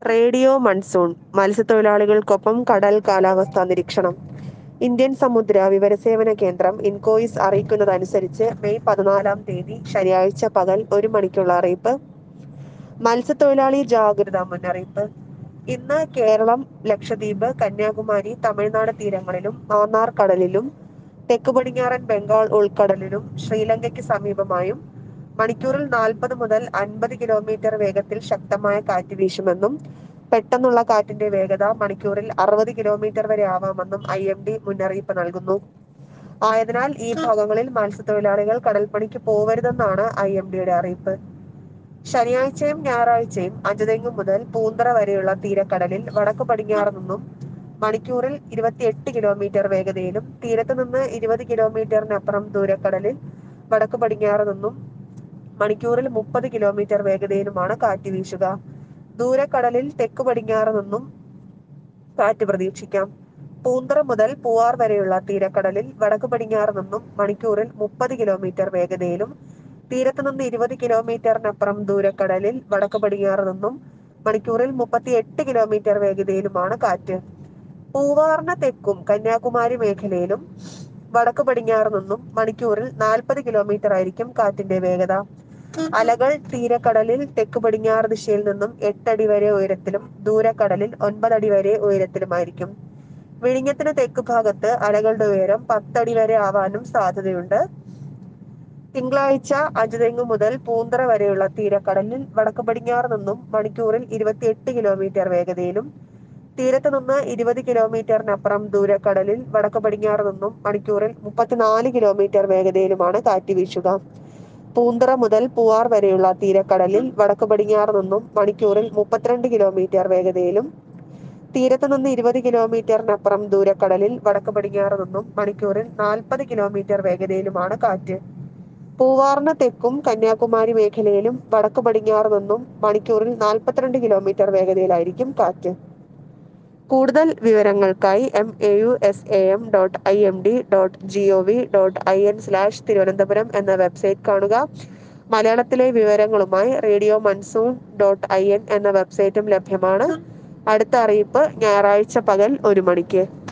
radio monsoon മത്സ്യത്തൊഴിലാളികൾക്കൊപ്പം കടൽ കാലാവസ്ഥാ നിരീക്ഷണം ഇന്ത്യൻ സമുദ്ര വിവരസേവന കേന്ദ്രം ഇൻകോയിസ് അറിയിക്കുന്നതനുസരിച്ച് മെയ് പതിനാലാം തീയതി ശനിയാഴ്ച പകൽ ഒരു മണിക്കുള്ള അറിയിപ്പ് മത്സ്യത്തൊഴിലാളി ജാഗ്രതാ മുന്നറിയിപ്പ് ഇന്ന് കേരളം ലക്ഷദ്വീപ് കന്യാകുമാരി തമിഴ്നാട് തീരങ്ങളിലും മാന്നാർ കടലിലും തെക്ക് പടിഞ്ഞാറൻ ബംഗാൾ ഉൾക്കടലിലും ശ്രീലങ്കയ്ക്ക് സമീപമായും മണിക്കൂറിൽ നാൽപ്പത് മുതൽ അൻപത് കിലോമീറ്റർ വേഗത്തിൽ ശക്തമായ കാറ്റ് വീശുമെന്നും പെട്ടെന്നുള്ള കാറ്റിന്റെ വേഗത മണിക്കൂറിൽ അറുപത് കിലോമീറ്റർ വരെ ആവാമെന്നും ഐ എം ഡി മുന്നറിയിപ്പ് നൽകുന്നു ആയതിനാൽ ഈ ഭാഗങ്ങളിൽ മത്സ്യത്തൊഴിലാളികൾ കടൽപ്പണിക്ക് പോവരുതെന്നാണ് ഐ എം ഡിയുടെ അറിയിപ്പ് ശനിയാഴ്ചയും ഞായറാഴ്ചയും അഞ്ചുതെങ്ങ് മുതൽ പൂന്തറ വരെയുള്ള തീരക്കടലിൽ വടക്ക് പടിഞ്ഞാറ് നിന്നും മണിക്കൂറിൽ ഇരുപത്തിയെട്ട് കിലോമീറ്റർ വേഗതയിലും തീരത്ത് നിന്ന് ഇരുപത് കിലോമീറ്ററിനപ്പുറം ദൂരക്കടലിൽ വടക്ക് പടിഞ്ഞാറ് നിന്നും മണിക്കൂറിൽ മുപ്പത് കിലോമീറ്റർ വേഗതയിലുമാണ് കാറ്റ് വീശുക ദൂരക്കടലിൽ തെക്ക് പടിഞ്ഞാറ് നിന്നും കാറ്റ് പ്രതീക്ഷിക്കാം പൂന്തറ മുതൽ പൂവാർ വരെയുള്ള തീരക്കടലിൽ വടക്ക് പടിഞ്ഞാറ് നിന്നും മണിക്കൂറിൽ മുപ്പത് കിലോമീറ്റർ വേഗതയിലും തീരത്ത് നിന്ന് ഇരുപത് കിലോമീറ്ററിനപ്പുറം ദൂരക്കടലിൽ വടക്ക് പടിഞ്ഞാറ് നിന്നും മണിക്കൂറിൽ മുപ്പത്തി എട്ട് കിലോമീറ്റർ വേഗതയിലുമാണ് കാറ്റ് പൂവാറിന് തെക്കും കന്യാകുമാരി മേഖലയിലും വടക്ക് പടിഞ്ഞാറ് നിന്നും മണിക്കൂറിൽ നാൽപ്പത് കിലോമീറ്റർ ആയിരിക്കും കാറ്റിന്റെ വേഗത അലകൾ തീരക്കടലിൽ തെക്ക് പടിഞ്ഞാറ് ദിശയിൽ നിന്നും എട്ടടി വരെ ഉയരത്തിലും ദൂരക്കടലിൽ ഒൻപതടി വരെ ഉയരത്തിലുമായിരിക്കും വിഴിഞ്ഞത്തിന് തെക്ക് ഭാഗത്ത് അലകളുടെ ഉയരം പത്തടി വരെ ആവാനും സാധ്യതയുണ്ട് തിങ്കളാഴ്ച അജുതെങ്ങ് മുതൽ പൂന്തറ വരെയുള്ള തീരക്കടലിൽ വടക്ക് പടിഞ്ഞാറ് നിന്നും മണിക്കൂറിൽ ഇരുപത്തിയെട്ട് കിലോമീറ്റർ വേഗതയിലും തീരത്ത് നിന്ന് ഇരുപത് കിലോമീറ്ററിനപ്പുറം ദൂരക്കടലിൽ വടക്ക് പടിഞ്ഞാറ് നിന്നും മണിക്കൂറിൽ മുപ്പത്തിനാല് കിലോമീറ്റർ വേഗതയിലുമാണ് കാറ്റ് വീശുക പൂന്തറ മുതൽ പൂവാർ വരെയുള്ള തീരക്കടലിൽ വടക്ക് പടിഞ്ഞാറ് നിന്നും മണിക്കൂറിൽ മുപ്പത്തിരണ്ട് കിലോമീറ്റർ വേഗതയിലും തീരത്ത് നിന്ന് ഇരുപത് കിലോമീറ്ററിനപ്പുറം ദൂരക്കടലിൽ വടക്ക് പടിഞ്ഞാറ് നിന്നും മണിക്കൂറിൽ നാൽപ്പത് കിലോമീറ്റർ വേഗതയിലുമാണ് കാറ്റ് പൂവാറിന് തെക്കും കന്യാകുമാരി മേഖലയിലും വടക്ക് പടിഞ്ഞാറ് നിന്നും മണിക്കൂറിൽ നാൽപ്പത്തിരണ്ട് കിലോമീറ്റർ വേഗതയിലായിരിക്കും കാറ്റ് കൂടുതൽ വിവരങ്ങൾക്കായി M A U S A M dot I M D dot G O V dot I N slash Thiruvananthapuram എന്ന വെബ്സൈറ്റ് കാണുക മലയാളത്തിലെ വിവരങ്ങളുമായി radio monsoon dot I N എന്ന വെബ്സൈറ്റും ലഭ്യമാണ് അടുത്ത അറിയിപ്പ് ഞായറാഴ്ച പകൽ ഒരു മണിക്ക്